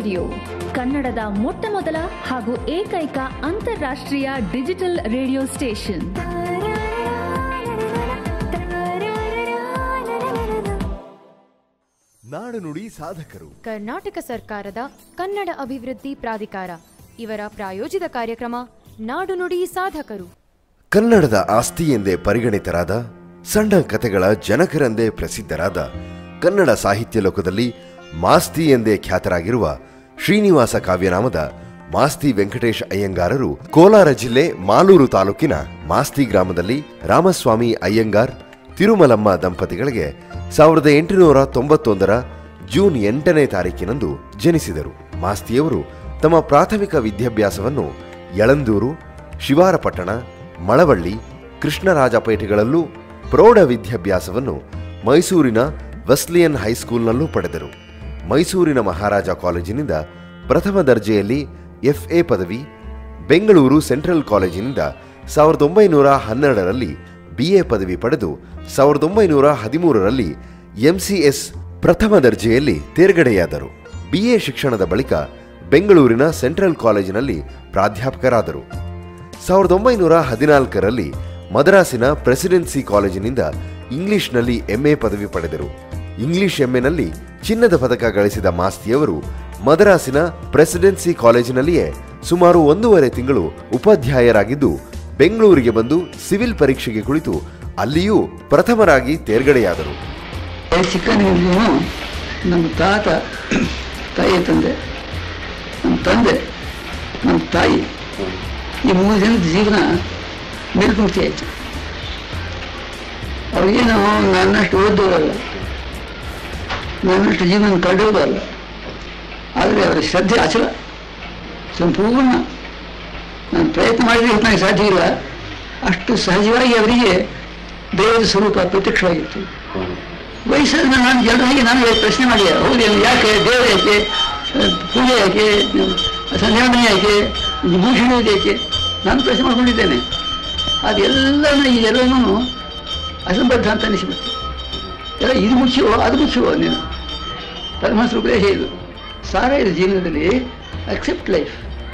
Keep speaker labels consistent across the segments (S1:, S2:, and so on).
S1: radio ಕನ್ನಡದ ಮೊಟ್ಟ ಮೊದಲ ಹಾಗೂ ಏಕೈಕ ಅಂತಾರಾಷ್ಟ್ರೀಯ ಡಿಜಿಟಲ್ ರೇಡಿಯೋ ಸ್ಟೇಷನ್
S2: ನಾಡು ನುಡಿ ಸಾಧಕರು
S3: ಕರ್ನಾಟಕ ಸರ್ಕಾರದ ಕನ್ನಡ ಅಭಿವೃದ್ಧಿ ಪ್ರಾಧಿಕಾರ ಇವರ ಪ್ರಾಯೋಜಿತ ಕಾರ್ಯಕ್ರಮ ನಾಡು ನುಡಿ ಸಾಧಕರು
S2: ಕನ್ನಡದ ಆಸ್ತಿ ಎಂದೇ ಪರಿಗಣಿತರಾದ ಸಣ್ಣ ಕಥೆಗಳ ಜನಕರೆಂದೇ ಪ್ರಸಿದ್ಧರಾದ ಕನ್ನಡ ಸಾಹಿತ್ಯ ಲೋಕದಲ್ಲಿ ಮಾಸ್ತಿ ಎಂದೇ ಖ್ಯಾತರಾಗಿರುವ ಶ್ರೀನಿವಾಸ ಕಾವ್ಯನಾಮದ ಮಾಸ್ತಿ ವೆಂಕಟೇಶ್ ಅಯ್ಯಂಗಾರರು ಕೋಲಾರ ಜಿಲ್ಲೆ ಮಾಲೂರು ತಾಲೂಕಿನ ಮಾಸ್ತಿ ಗ್ರಾಮದಲ್ಲಿ ರಾಮಸ್ವಾಮಿ ಅಯ್ಯಂಗಾರ್ ತಿರುಮಲಮ್ಮ ದಂಪತಿಗಳಿಗೆ ಸಾವಿರದ ಎಂಟುನೂರ ತೊಂಬತ್ತೊಂದರ ಜೂನ್ ಎಂಟನೇ ತಾರೀಕಿನಂದು ಜನಿಸಿದರು ಮಾಸ್ತಿಯವರು ತಮ್ಮ ಪ್ರಾಥಮಿಕ ವಿದ್ಯಾಭ್ಯಾಸವನ್ನು ಯಳಂದೂರು ಶಿವಾರಪಟ್ಟಣ ಮಳವಳ್ಳಿ ಕೃಷ್ಣರಾಜಪೇಟೆಗಳಲ್ಲೂ ಪ್ರೌಢ ವಿದ್ಯಾಭ್ಯಾಸವನ್ನು ಮೈಸೂರಿನ ವೆಸ್ಲಿಯನ್ ಹೈಸ್ಕೂಲ್ನಲ್ಲೂ ಪಡೆದರು ಮೈಸೂರಿನ ಮಹಾರಾಜ ಕಾಲೇಜಿನಿಂದ ಪ್ರಥಮ ದರ್ಜೆಯಲ್ಲಿ ಎಫ್ಎ ಪದವಿ ಬೆಂಗಳೂರು ಸೆಂಟ್ರಲ್ ಕಾಲೇಜಿನಿಂದ ಸಾವಿರದ ಒಂಬೈನೂರ ಹನ್ನೆರಡರಲ್ಲಿ ಬಿಎ ಪದವಿ ಪಡೆದು ಸಾವಿರದ ಒಂಬೈನೂರ ಹದಿಮೂರರಲ್ಲಿ ಎಂಸಿಎಸ್ ಪ್ರಥಮ ದರ್ಜೆಯಲ್ಲಿ ತೇರ್ಗಡೆಯಾದರು ಬಿಎ ಶಿಕ್ಷಣದ ಬಳಿಕ ಬೆಂಗಳೂರಿನ ಸೆಂಟ್ರಲ್ ಕಾಲೇಜಿನಲ್ಲಿ ಪ್ರಾಧ್ಯಾಪಕರಾದರು ಸಾವಿರದ ಒಂಬೈನೂರ ಹದಿನಾಲ್ಕರಲ್ಲಿ ಮದ್ರಾಸಿನ ಪ್ರೆಸಿಡೆನ್ಸಿ ಕಾಲೇಜಿನಿಂದ ಇಂಗ್ಲಿಷ್ನಲ್ಲಿ ಎಂಎ ಪದವಿ ಪಡೆದರು ಇಂಗ್ಲಿಷ್ ಎಂಎನಲ್ಲಿ ಚಿನ್ನದ ಪದಕ ಗಳಿಸಿದ ಮಾಸ್ತಿಯವರು ಮದ್ರಾಸಿನ ಪ್ರೆಸಿಡೆನ್ಸಿ ಕಾಲೇಜಿನಲ್ಲಿಯೇ ಸುಮಾರು ಒಂದೂವರೆ ತಿಂಗಳು ಉಪಾಧ್ಯಾಯರಾಗಿದ್ದು ಬೆಂಗಳೂರಿಗೆ ಬಂದು ಸಿವಿಲ್ ಪರೀಕ್ಷೆಗೆ ಕುಳಿತು ಅಲ್ಲಿಯೂ ಪ್ರಥಮರಾಗಿ ತೇರ್ಗಡೆಯಾದರು
S4: ಚಿಕ್ಕನಿಗೂ ನಮ್ಮ ತಾತ ತಾಯಿ ತಂದೆ ನಮ್ಮ ತಂದೆ ನಮ್ಮ ತಾಯಿ ಈ ಮೂರು ಜನದ ಜೀವನ ನಿರ್ಮುಕ್ತಿ ಆಯಿತು ಅವ್ರಿಗೇನು ನನ್ನಷ್ಟು ಓದೋರಲ್ಲ ನನ್ನಷ್ಟು ಜೀವನ ಕಂಡವರಲ್ಲ ಆದರೆ ಅವರ ಶ್ರದ್ಧೆ ಅಚಲ ಸಂಪೂರ್ಣ ನಾನು ಪ್ರಯತ್ನ ಮಾಡಿದ್ರೆ ನನಗೆ ಸಾಧ್ಯ ಇಲ್ಲ ಅಷ್ಟು ಸಹಜವಾಗಿ ಅವರಿಗೆ ದೇವರ ಸ್ವರೂಪ ಪ್ರತ್ಯಕ್ಷವಾಗಿತ್ತು ವಯಸ್ಸಾದ ನಾನು ಜನರ ಹಾಗೆ ನಾನು ಪ್ರಶ್ನೆ ಮಾಡಿ ಹೌದು ಯಾಕೆ ದೇವರು ಯಾಕೆ ಪೂಜೆ ಯಾಕೆ ಸಂಧ್ಯಾವನೆ ಯಾಕೆ ಭೂಷಣ ಯಾಕೆ ನಾನು ಪ್ರಶ್ನೆ ಮಾಡ್ಕೊಂಡಿದ್ದೇನೆ ಅದೆಲ್ಲನ ಇದೆಲ್ಲನೂ ಅಸಂಬದ್ಧ ಅಂತ ಅನಿಸಿಬಿಡ್ತು ಎಲ್ಲ ಇದು ಮುಖ್ಯವೋ ಅದು ಮುಖ್ಯವೋ ನೀನು ಪರಮಹಂಸರು ಉಪದೇಶ ಇದು ಸಾರ ಇದೆ ಜೀವನದಲ್ಲಿ accept life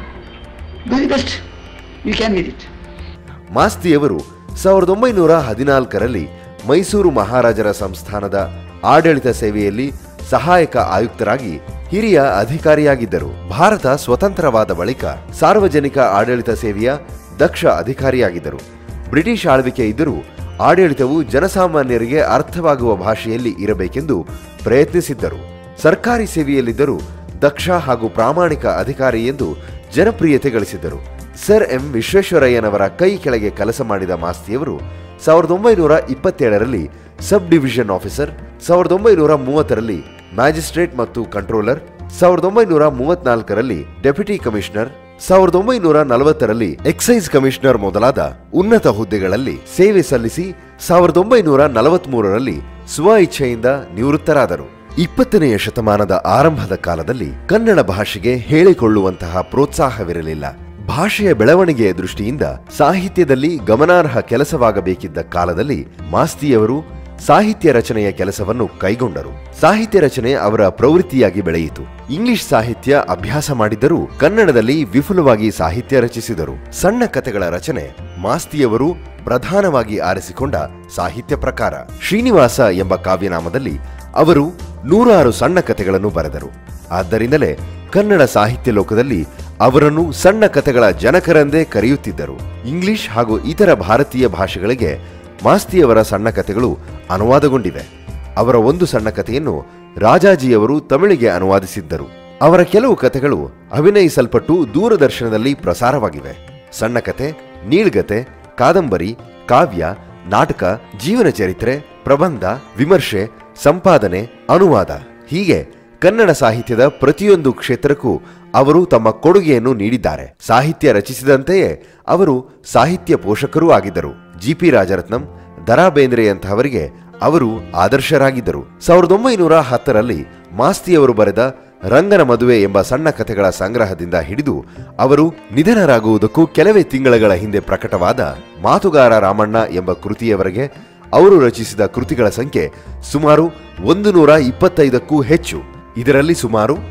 S4: do the best you can with it
S2: ಮಾಸ್ತಿಯವರು ಸಾವಿರದ ಒಂಬೈನೂರ ಹದಿನಾಲ್ಕರಲ್ಲಿ ಮೈಸೂರು ಮಹಾರಾಜರ ಸಂಸ್ಥಾನದ ಆಡಳಿತ ಸೇವೆಯಲ್ಲಿ ಸಹಾಯಕ ಆಯುಕ್ತರಾಗಿ ಹಿರಿಯ ಅಧಿಕಾರಿಯಾಗಿದ್ದರು ಭಾರತ ಸ್ವತಂತ್ರವಾದ ಬಳಿಕ ಸಾರ್ವಜನಿಕ ಆಡಳಿತ ಸೇವೆಯ ದಕ್ಷ ಅಧಿಕಾರಿಯಾಗಿದ್ದರು ಬ್ರಿಟಿಷ್ ಆಳ್ವಿಕೆ ಇದ್ದರೂ ಆಡಳಿತವು ಜನಸಾಮಾನ್ಯರಿಗೆ ಅರ್ಥವಾಗುವ ಭಾಷೆಯಲ್ಲಿ ಇರಬೇಕೆಂದು ಪ್ರಯತ್ನಿಸಿದ್ದರು ಸರ್ಕಾರಿ ಸೇವೆಯಲ್ಲಿದ್ದರೂ ದಕ್ಷ ಹಾಗೂ ಪ್ರಾಮಾಣಿಕ ಅಧಿಕಾರಿ ಎಂದು ಜನಪ್ರಿಯತೆ ಗಳಿಸಿದ್ದರು ಸರ್ ಎಂ ವಿಶ್ವೇಶ್ವರಯ್ಯನವರ ಕೈ ಕೆಳಗೆ ಕೆಲಸ ಮಾಡಿದ ಮಾಸ್ತಿಯವರು ಸಾವಿರದ ಒಂಬೈನೂರ ಇಪ್ಪತ್ತೇಳರಲ್ಲಿ ಸಬ್ ಡಿವಿಷನ್ ಆಫೀಸರ್ ಸಾವಿರದ ಒಂಬೈನೂರ ಮೂವತ್ತರಲ್ಲಿ ಮ್ಯಾಜಿಸ್ಟ್ರೇಟ್ ಮತ್ತು ಕಂಟ್ರೋಲರ್ ಸಾವಿರದ ಒಂಬೈನೂರ ಮೂವತ್ನಾಲ್ಕರಲ್ಲಿ ಡೆಪ್ಯೂಟಿ ಕಮಿಷನರ್ ಸಾವಿರದ ಒಂಬೈನೂರ ನಲವತ್ತರಲ್ಲಿ ಎಕ್ಸೈಸ್ ಕಮಿಷನರ್ ಮೊದಲಾದ ಉನ್ನತ ಹುದ್ದೆಗಳಲ್ಲಿ ಸೇವೆ ಸಲ್ಲಿಸಿ ಸಾವಿರದ ಒಂಬೈನೂರ ನಲವತ್ಮೂರರಲ್ಲಿ ಸ್ವ ಇಚ್ಛೆಯಿಂದ ನಿವೃತ್ತರಾದರು ಇಪ್ಪತ್ತನೆಯ ಶತಮಾನದ ಆರಂಭದ ಕಾಲದಲ್ಲಿ ಕನ್ನಡ ಭಾಷೆಗೆ ಹೇಳಿಕೊಳ್ಳುವಂತಹ ಪ್ರೋತ್ಸಾಹವಿರಲಿಲ್ಲ ಭಾಷೆಯ ಬೆಳವಣಿಗೆಯ ದೃಷ್ಟಿಯಿಂದ ಸಾಹಿತ್ಯದಲ್ಲಿ ಗಮನಾರ್ಹ ಕೆಲಸವಾಗಬೇಕಿದ್ದ ಕಾಲದಲ್ಲಿ ಮಾಸ್ತಿಯವರು ಸಾಹಿತ್ಯ ರಚನೆಯ ಕೆಲಸವನ್ನು ಕೈಗೊಂಡರು ಸಾಹಿತ್ಯ ರಚನೆ ಅವರ ಪ್ರವೃತ್ತಿಯಾಗಿ ಬೆಳೆಯಿತು ಇಂಗ್ಲಿಷ್ ಸಾಹಿತ್ಯ ಅಭ್ಯಾಸ ಮಾಡಿದ್ದರೂ ಕನ್ನಡದಲ್ಲಿ ವಿಪುಲವಾಗಿ ಸಾಹಿತ್ಯ ರಚಿಸಿದರು ಸಣ್ಣ ಕಥೆಗಳ ರಚನೆ ಮಾಸ್ತಿಯವರು ಪ್ರಧಾನವಾಗಿ ಆರಿಸಿಕೊಂಡ ಸಾಹಿತ್ಯ ಪ್ರಕಾರ ಶ್ರೀನಿವಾಸ ಎಂಬ ಕಾವ್ಯನಾಮದಲ್ಲಿ ಅವರು ನೂರಾರು ಸಣ್ಣ ಕಥೆಗಳನ್ನು ಬರೆದರು ಆದ್ದರಿಂದಲೇ ಕನ್ನಡ ಸಾಹಿತ್ಯ ಲೋಕದಲ್ಲಿ ಅವರನ್ನು ಸಣ್ಣ ಕಥೆಗಳ ಜನಕರೆಂದೇ ಕರೆಯುತ್ತಿದ್ದರು ಇಂಗ್ಲಿಷ್ ಹಾಗೂ ಇತರ ಭಾರತೀಯ ಭಾಷೆಗಳಿಗೆ ಮಾಸ್ತಿಯವರ ಸಣ್ಣ ಕಥೆಗಳು ಅನುವಾದಗೊಂಡಿವೆ ಅವರ ಒಂದು ಸಣ್ಣ ಕಥೆಯನ್ನು ರಾಜಾಜಿಯವರು ತಮಿಳಿಗೆ ಅನುವಾದಿಸಿದ್ದರು ಅವರ ಕೆಲವು ಕಥೆಗಳು ಅಭಿನಯಿಸಲ್ಪಟ್ಟು ದೂರದರ್ಶನದಲ್ಲಿ ಪ್ರಸಾರವಾಗಿವೆ ಸಣ್ಣ ಕಥೆ ನೀಳ್ಗತೆ ಕಾದಂಬರಿ ಕಾವ್ಯ ನಾಟಕ ಜೀವನ ಚರಿತ್ರೆ ಪ್ರಬಂಧ ವಿಮರ್ಶೆ ಸಂಪಾದನೆ ಅನುವಾದ ಹೀಗೆ ಕನ್ನಡ ಸಾಹಿತ್ಯದ ಪ್ರತಿಯೊಂದು ಕ್ಷೇತ್ರಕ್ಕೂ ಅವರು ತಮ್ಮ ಕೊಡುಗೆಯನ್ನು ನೀಡಿದ್ದಾರೆ ಸಾಹಿತ್ಯ ರಚಿಸಿದಂತೆಯೇ ಅವರು ಸಾಹಿತ್ಯ ಪೋಷಕರೂ ಆಗಿದ್ದರು ಜಿಪಿ ರಾಜರತ್ನಂ ದರಾ ಬೇಂದ್ರೆಯಂತಹವರಿಗೆ ಅವರು ಆದರ್ಶರಾಗಿದ್ದರು ಸಾವಿರದ ಒಂಬೈನೂರ ಹತ್ತರಲ್ಲಿ ಮಾಸ್ತಿಯವರು ಬರೆದ ರಂಗನ ಮದುವೆ ಎಂಬ ಸಣ್ಣ ಕಥೆಗಳ ಸಂಗ್ರಹದಿಂದ ಹಿಡಿದು ಅವರು ನಿಧನರಾಗುವುದಕ್ಕೂ ಕೆಲವೇ ತಿಂಗಳುಗಳ ಹಿಂದೆ ಪ್ರಕಟವಾದ ಮಾತುಗಾರ ರಾಮಣ್ಣ ಎಂಬ ಕೃತಿಯವರೆಗೆ ಅವರು ರಚಿಸಿದ ಕೃತಿಗಳ ಸಂಖ್ಯೆ ಸುಮಾರು ಒಂದು ನೂರ ಇಪ್ಪತ್ತೈದಕ್ಕೂ ಹೆಚ್ಚು ಇದರಲ್ಲಿ ಸುಮಾರು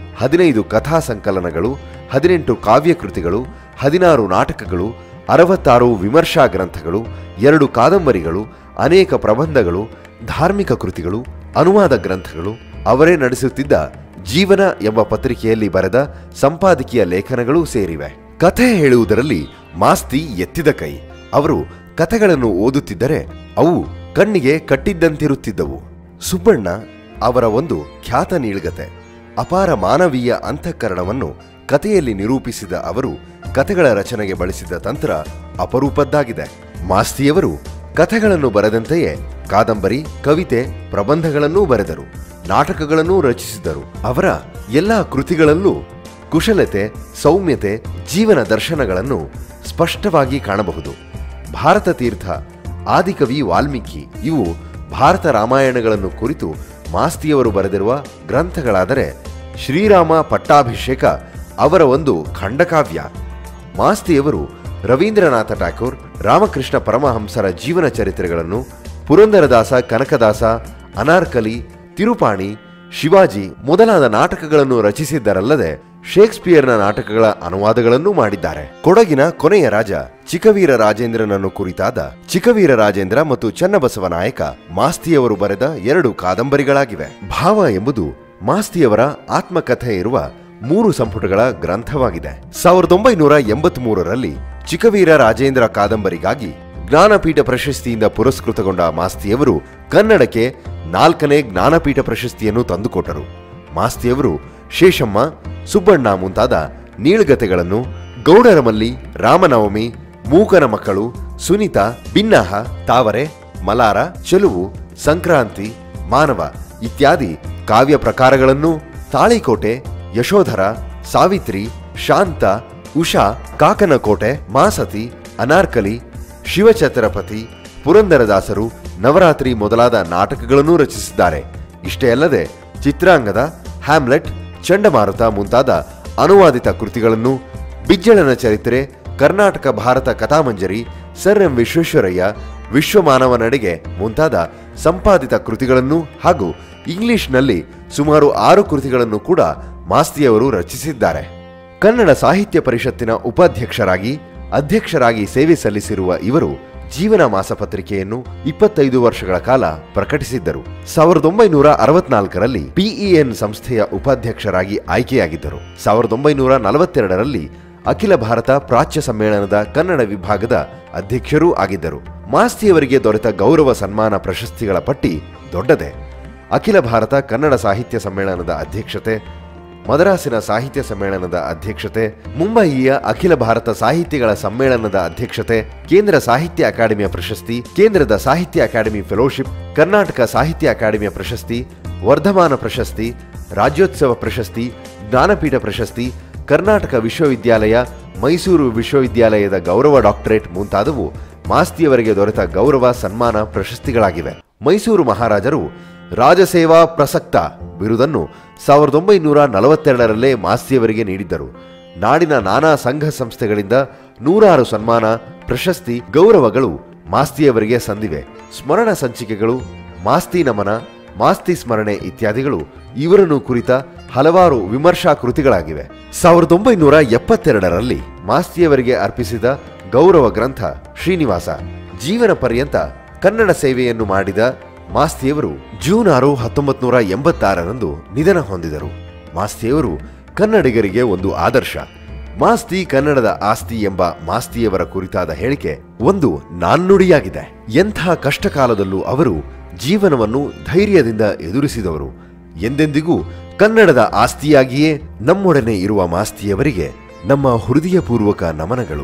S2: ಹದಿನೈದು ಕಥಾ ಸಂಕಲನಗಳು ಹದಿನೆಂಟು ಕಾವ್ಯಕೃತಿಗಳು ಹದಿನಾರು ನಾಟಕಗಳು ಅರವತ್ತಾರು ವಿಮರ್ಶಾ ಗ್ರಂಥಗಳು ಎರಡು ಕಾದಂಬರಿಗಳು ಅನೇಕ ಪ್ರಬಂಧಗಳು ಧಾರ್ಮಿಕ ಕೃತಿಗಳು ಅನುವಾದ ಗ್ರಂಥಗಳು ಅವರೇ ನಡೆಸುತ್ತಿದ್ದ ಜೀವನ ಎಂಬ ಪತ್ರಿಕೆಯಲ್ಲಿ ಬರೆದ ಸಂಪಾದಕೀಯ ಲೇಖನಗಳೂ ಸೇರಿವೆ ಕಥೆ ಹೇಳುವುದರಲ್ಲಿ ಮಾಸ್ತಿ ಎತ್ತಿದ ಕೈ ಅವರು ಕಥೆಗಳನ್ನು ಓದುತ್ತಿದ್ದರೆ ಅವು ಕಣ್ಣಿಗೆ ಕಟ್ಟಿದ್ದಂತಿರುತ್ತಿದ್ದವು ಸುಬ್ಬಣ್ಣ ಅವರ ಒಂದು ಖ್ಯಾತ ನೀಳ್ಗತೆ ಅಪಾರ ಮಾನವೀಯ ಅಂತಃಕರಣವನ್ನು ಕಥೆಯಲ್ಲಿ ನಿರೂಪಿಸಿದ ಅವರು ಕಥೆಗಳ ರಚನೆಗೆ ಬಳಸಿದ ತಂತ್ರ ಅಪರೂಪದ್ದಾಗಿದೆ ಮಾಸ್ತಿಯವರು ಕಥೆಗಳನ್ನು ಬರೆದಂತೆಯೇ ಕಾದಂಬರಿ ಕವಿತೆ ಪ್ರಬಂಧಗಳನ್ನೂ ಬರೆದರು ನಾಟಕಗಳನ್ನೂ ರಚಿಸಿದರು ಅವರ ಎಲ್ಲಾ ಕೃತಿಗಳಲ್ಲೂ ಕುಶಲತೆ ಸೌಮ್ಯತೆ ಜೀವನ ದರ್ಶನಗಳನ್ನು ಸ್ಪಷ್ಟವಾಗಿ ಕಾಣಬಹುದು ಭಾರತ ತೀರ್ಥ ಆದಿಕವಿ ವಾಲ್ಮೀಕಿ ಇವು ಭಾರತ ರಾಮಾಯಣಗಳನ್ನು ಕುರಿತು ಮಾಸ್ತಿಯವರು ಬರೆದಿರುವ ಗ್ರಂಥಗಳಾದರೆ ಶ್ರೀರಾಮ ಪಟ್ಟಾಭಿಷೇಕ ಅವರ ಒಂದು ಖಂಡಕಾವ್ಯ ಮಾಸ್ತಿಯವರು ರವೀಂದ್ರನಾಥ ಠಾಕೂರ್ ರಾಮಕೃಷ್ಣ ಪರಮಹಂಸರ ಜೀವನ ಚರಿತ್ರೆಗಳನ್ನು ಪುರಂದರದಾಸ ಕನಕದಾಸ ಅನಾರ್ಕಲಿ ತಿರುಪಾಣಿ ಶಿವಾಜಿ ಮೊದಲಾದ ನಾಟಕಗಳನ್ನು ರಚಿಸಿದ್ದರಲ್ಲದೆ ಶೇಕ್ಸ್ಪಿಯರ್ನ ನಾಟಕಗಳ ಅನುವಾದಗಳನ್ನೂ ಮಾಡಿದ್ದಾರೆ ಕೊಡಗಿನ ಕೊನೆಯ ರಾಜ ಚಿಕ್ಕವೀರ ರಾಜೇಂದ್ರನನ್ನು ಕುರಿತಾದ ಚಿಕ್ಕವೀರ ರಾಜೇಂದ್ರ ಮತ್ತು ಚನ್ನಬಸವ ನಾಯಕ ಮಾಸ್ತಿಯವರು ಬರೆದ ಎರಡು ಕಾದಂಬರಿಗಳಾಗಿವೆ ಭಾವ ಎಂಬುದು ಮಾಸ್ತಿಯವರ ಆತ್ಮಕಥೆ ಇರುವ ಮೂರು ಸಂಪುಟಗಳ ಗ್ರಂಥವಾಗಿದೆ ಸಾವಿರದ ಒಂಬೈನೂರ ಎಂಬತ್ತ್ ಮೂರರಲ್ಲಿ ಚಿಕ್ಕವೀರ ರಾಜೇಂದ್ರ ಕಾದಂಬರಿಗಾಗಿ ಜ್ಞಾನಪೀಠ ಪ್ರಶಸ್ತಿಯಿಂದ ಪುರಸ್ಕೃತಗೊಂಡ ಮಾಸ್ತಿಯವರು ಕನ್ನಡಕ್ಕೆ ನಾಲ್ಕನೇ ಜ್ಞಾನಪೀಠ ಪ್ರಶಸ್ತಿಯನ್ನು ತಂದುಕೊಟ್ಟರು ಮಾಸ್ತಿಯವರು ಶೇಷಮ್ಮ ಸುಬ್ಬಣ್ಣ ಮುಂತಾದ ನೀಳ್ಗತೆಗಳನ್ನು ಗೌಡರಮಲ್ಲಿ ರಾಮನವಮಿ ಮೂಕನ ಮಕ್ಕಳು ಸುನೀತಾ ಬಿನ್ನಹ ತಾವರೆ ಮಲಾರ ಚೆಲುವು ಸಂಕ್ರಾಂತಿ ಮಾನವ ಇತ್ಯಾದಿ ಕಾವ್ಯ ಪ್ರಕಾರಗಳನ್ನು ತಾಳಿಕೋಟೆ ಯಶೋಧರ ಸಾವಿತ್ರಿ ಶಾಂತ ಉಷಾ ಕಾಕನಕೋಟೆ ಮಾಸತಿ ಅನಾರ್ಕಲಿ ಶಿವಛತ್ರಪತಿ ಪುರಂದರದಾಸರು ನವರಾತ್ರಿ ಮೊದಲಾದ ನಾಟಕಗಳನ್ನೂ ರಚಿಸಿದ್ದಾರೆ ಇಷ್ಟೇ ಅಲ್ಲದೆ ಚಿತ್ರಾಂಗದ ಹ್ಯಾಮ್ಲೆಟ್ ಚಂಡಮಾರುತ ಮುಂತಾದ ಅನುವಾದಿತ ಕೃತಿಗಳನ್ನು ಬಿಜ್ಜಳನ ಚರಿತ್ರೆ ಕರ್ನಾಟಕ ಭಾರತ ಕಥಾಮಂಜರಿ ಸರ್ ಎಂ ವಿಶ್ವೇಶ್ವರಯ್ಯ ವಿಶ್ವಮಾನವ ನಡಿಗೆ ಮುಂತಾದ ಸಂಪಾದಿತ ಕೃತಿಗಳನ್ನು ಹಾಗೂ ಇಂಗ್ಲಿಷ್ನಲ್ಲಿ ಸುಮಾರು ಆರು ಕೃತಿಗಳನ್ನು ಕೂಡ ಮಾಸ್ತಿಯವರು ರಚಿಸಿದ್ದಾರೆ ಕನ್ನಡ ಸಾಹಿತ್ಯ ಪರಿಷತ್ತಿನ ಉಪಾಧ್ಯಕ್ಷರಾಗಿ ಅಧ್ಯಕ್ಷರಾಗಿ ಸೇವೆ ಸಲ್ಲಿಸಿರುವ ಇವರು ಜೀವನ ಮಾಸಪತ್ರಿಕೆಯನ್ನು ಇಪ್ಪತ್ತೈದು ವರ್ಷಗಳ ಕಾಲ ಪ್ರಕಟಿಸಿದ್ದರು ಸಾವಿರದ ಒಂಬೈನೂರ ಅರವತ್ನಾಲ್ಕರಲ್ಲಿ ಪಿಇಎನ್ ಸಂಸ್ಥೆಯ ಉಪಾಧ್ಯಕ್ಷರಾಗಿ ಆಯ್ಕೆಯಾಗಿದ್ದರು ಸಾವಿರದ ಒಂಬೈನೂರ ನಲವತ್ತೆರಡರಲ್ಲಿ ಅಖಿಲ ಭಾರತ ಪ್ರಾಚ್ಯ ಸಮ್ಮೇಳನದ ಕನ್ನಡ ವಿಭಾಗದ ಅಧ್ಯಕ್ಷರೂ ಆಗಿದ್ದರು ಮಾಸ್ತಿಯವರಿಗೆ ದೊರೆತ ಗೌರವ ಸನ್ಮಾನ ಪ್ರಶಸ್ತಿಗಳ ಪಟ್ಟಿ ದೊಡ್ಡದೆ ಅಖಿಲ ಭಾರತ ಕನ್ನಡ ಸಾಹಿತ್ಯ ಸಮ್ಮೇಳನದ ಅಧ್ಯಕ್ಷತೆ ಮದ್ರಾಸಿನ ಸಾಹಿತ್ಯ ಸಮ್ಮೇಳನದ ಅಧ್ಯಕ್ಷತೆ ಮುಂಬಯಿಯ ಅಖಿಲ ಭಾರತ ಸಾಹಿತ್ಯಗಳ ಸಮ್ಮೇಳನದ ಅಧ್ಯಕ್ಷತೆ ಕೇಂದ್ರ ಸಾಹಿತ್ಯ ಅಕಾಡೆಮಿಯ ಪ್ರಶಸ್ತಿ ಕೇಂದ್ರದ ಸಾಹಿತ್ಯ ಅಕಾಡೆಮಿ ಫೆಲೋಶಿಪ್ ಕರ್ನಾಟಕ ಸಾಹಿತ್ಯ ಅಕಾಡೆಮಿಯ ಪ್ರಶಸ್ತಿ ವರ್ಧಮಾನ ಪ್ರಶಸ್ತಿ ರಾಜ್ಯೋತ್ಸವ ಪ್ರಶಸ್ತಿ ಜ್ಞಾನಪೀಠ ಪ್ರಶಸ್ತಿ ಕರ್ನಾಟಕ ವಿಶ್ವವಿದ್ಯಾಲಯ ಮೈಸೂರು ವಿಶ್ವವಿದ್ಯಾಲಯದ ಗೌರವ ಡಾಕ್ಟರೇಟ್ ಮುಂತಾದವು ಮಾಸ್ತಿಯವರಿಗೆ ದೊರೆತ ಗೌರವ ಸನ್ಮಾನ ಪ್ರಶಸ್ತಿಗಳಾಗಿವೆ ಮೈಸೂರು ಮಹಾರಾಜರು ರಾಜಸೇವಾ ಪ್ರಸಕ್ತ ಬಿರುದನ್ನು ಸಾವಿರದ ಒಂಬೈನೂರ ನಲವತ್ತೆರಡರಲ್ಲೇ ಮಾಸ್ತಿಯವರಿಗೆ ನೀಡಿದ್ದರು ನಾಡಿನ ನಾನಾ ಸಂಘ ಸಂಸ್ಥೆಗಳಿಂದ ನೂರಾರು ಸನ್ಮಾನ ಪ್ರಶಸ್ತಿ ಗೌರವಗಳು ಮಾಸ್ತಿಯವರಿಗೆ ಸಂದಿವೆ ಸ್ಮರಣ ಸಂಚಿಕೆಗಳು ಮಾಸ್ತಿ ನಮನ ಮಾಸ್ತಿ ಸ್ಮರಣೆ ಇತ್ಯಾದಿಗಳು ಇವರನ್ನು ಕುರಿತ ಹಲವಾರು ವಿಮರ್ಶಾ ಕೃತಿಗಳಾಗಿವೆ ಸಾವಿರದ ಒಂಬೈನೂರ ಎಪ್ಪತ್ತೆರಡರಲ್ಲಿ ಮಾಸ್ತಿಯವರಿಗೆ ಅರ್ಪಿಸಿದ ಗೌರವ ಗ್ರಂಥ ಶ್ರೀನಿವಾಸ ಜೀವನ ಪರ್ಯಂತ ಕನ್ನಡ ಸೇವೆಯನ್ನು ಮಾಡಿದ ಮಾಸ್ತಿಯವರು ಜೂನ್ ಆರು ಹತ್ತೊಂಬತ್ತು ನೂರ ಎಂಬತ್ತಾರರಂದು ನಿಧನ ಹೊಂದಿದರು ಮಾಸ್ತಿಯವರು ಕನ್ನಡಿಗರಿಗೆ ಒಂದು ಆದರ್ಶ ಮಾಸ್ತಿ ಕನ್ನಡದ ಆಸ್ತಿ ಎಂಬ ಮಾಸ್ತಿಯವರ ಕುರಿತಾದ ಹೇಳಿಕೆ ಒಂದು ನಾಣ್ಣುಡಿಯಾಗಿದೆ ಎಂಥ ಕಷ್ಟಕಾಲದಲ್ಲೂ ಅವರು ಜೀವನವನ್ನು ಧೈರ್ಯದಿಂದ ಎದುರಿಸಿದವರು ಎಂದೆಂದಿಗೂ ಕನ್ನಡದ ಆಸ್ತಿಯಾಗಿಯೇ ನಮ್ಮೊಡನೆ ಇರುವ ಮಾಸ್ತಿಯವರಿಗೆ ನಮ್ಮ ಹೃದಯಪೂರ್ವಕ ನಮನಗಳು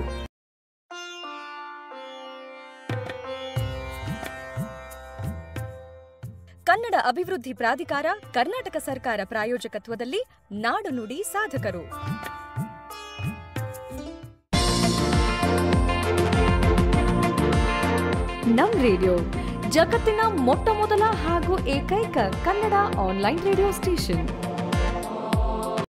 S5: ಕನ್ನಡ ಅಭಿವೃದ್ಧಿ ಪ್ರಾಧಿಕಾರ ಕರ್ನಾಟಕ ಸರ್ಕಾರ ಪ್ರಾಯೋಜಕತ್ವದಲ್ಲಿ ನಾಡು ನುಡಿ ಸಾಧಕರು ನಮ್ ರೇಡಿಯೋ ಜಗತ್ತಿನ ಮೊಟ್ಟ ಮೊದಲ ಹಾಗೂ ಏಕೈಕ ಕನ್ನಡ ಆನ್ಲೈನ್ ರೇಡಿಯೋ ಸ್ಟೇಷನ್